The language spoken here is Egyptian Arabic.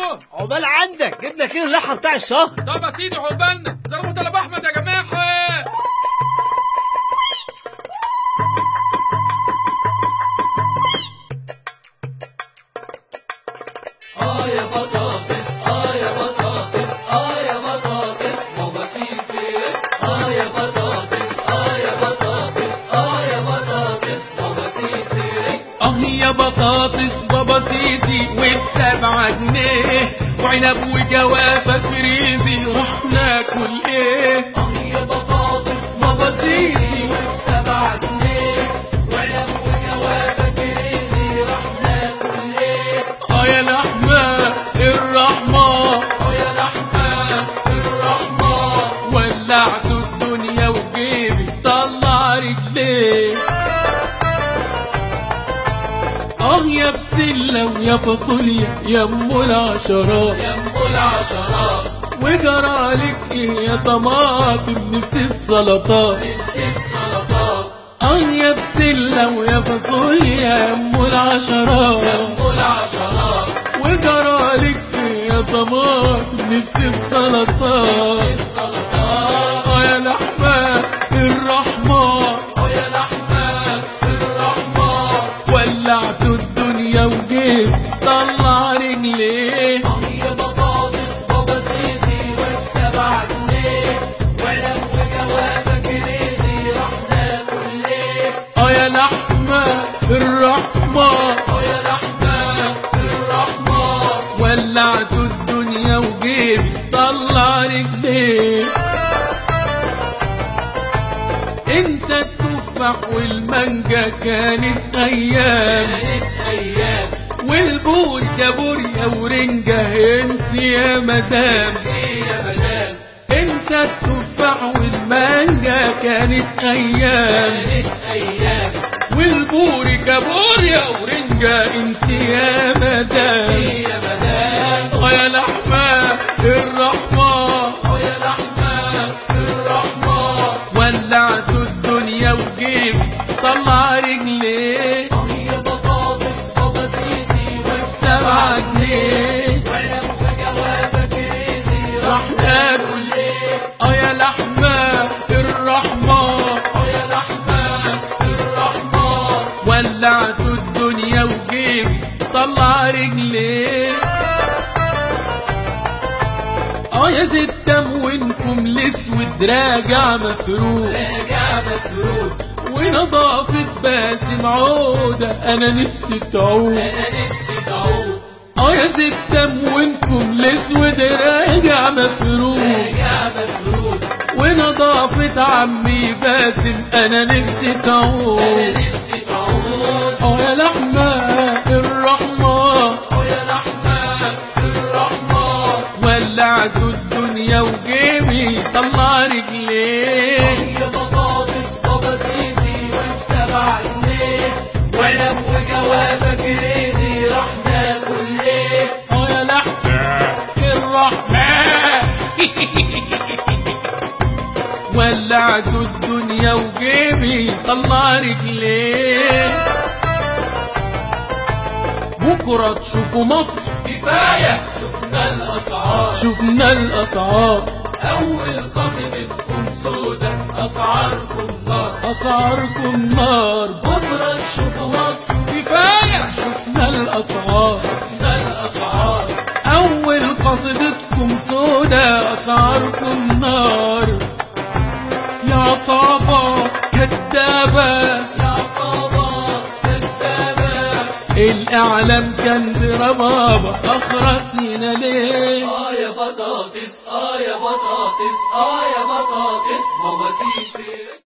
ايوه عقبال عندك جبنا كيلو اللحمه بتاع الشهر طب يا سيدي عقبالنا زرموا طلب احمد يا جماعه اه يا بطاطس اه يا بطاطس اه يا بطاطس ماما سيسي اه يا بطاطس اه يا بطاطس اه يا بطاطس ماما سيسي اه يا بطاطس بابا سيسي وبسبعة جنيه وعنب وجوافة فريزي راح ناكل ايه اه يا بطاطس ماما سيسي وبسبعة جنيه وعنب وجوافة كريزي راح ناكل ايه اه يا لحمة الرحمة اه يا لحمة الرحمة ولعت الدنيا وجيبي طلع رجليه اه يا بسلة ويا فاصوليا يا ام العشرات يا ام العشرات وجرالك ايه يا طماطم نفسي السلطات نفسي السلطات اه يا بسلة ويا فاصوليا يا ام العشرات ام العشرات وجرالك ايه يا طماطم نفسي السلطات السلطات اه يا لحمة الرحمة اه يا لحمة الرحمة ولعت الدنيا وجيب طلع رجليه اه يا بطاطس بابا سيسي والسبع جنيه ولو وجوافة كريزي راح ناكل ايه اه يا لحمة الرحمة اه يا لحمة الرحمة ولعت الدنيا وجيبي طلع رجليه انسى التفاح والمانجا كانت ايام كانت ايام والبوريا بوريا ورنجة انسي يا مدام سي يا مدام انسى التفاح والمانجا كانت ايام كانت ايام والبوريكا بوريا ورنجة انسي يا مدام سي يا مدام اه يا لحمة الرحمة اه يا لحمة الرحمة ولعت الدنيا وجيبي طلع رجليه اه يا بطاطس بابا سيسي سبعة وبسبعة جنيه ولو وجوافة كريزي راح راح ناكل اه يا لحمة الرحمة اه يا لحمة الرحمة ولعت الدنيا وجيبي طلع رجليه اه يا زيت تموينكم الاسود راجع مفروض راجع مفروض ونظافة باسم عودة انا نفسي تعود انا نفسي تعود اه يا زيت تموينكم الاسود راجع مفروض راجع مفروض ونظافة عمي باسم انا نفسي انا تعود نفسي تعود اه يا لحمة الرحمة اه يا لحمة الرحمة ولعت الدنيا وجيبي طلع رجليه يا بطاطس بابا سيسي وبسبع جنيه ولو وجوافة كريزي راح ناكل ايه اه يا لحمة الرحمة ولعت الدنيا وجيبي طلع رجليه بكرة تشوفوا مصر كفاية شفنا الأسعار شفنا الأسعار أول قصيدتكم سودة أسعاركم نار أسعاركم نار بكرة تشوفوا مصر كفاية شفنا الأسعار شفنا الأسعار أول قصيدتكم سودا أسعاركم نار يا عصابة كدابة يا صبا كدابة الإعلام كان بربابة أخرسينا ليه آه يا بطاطس آه يا بطاطس آه يا بطاطس ماما سيسي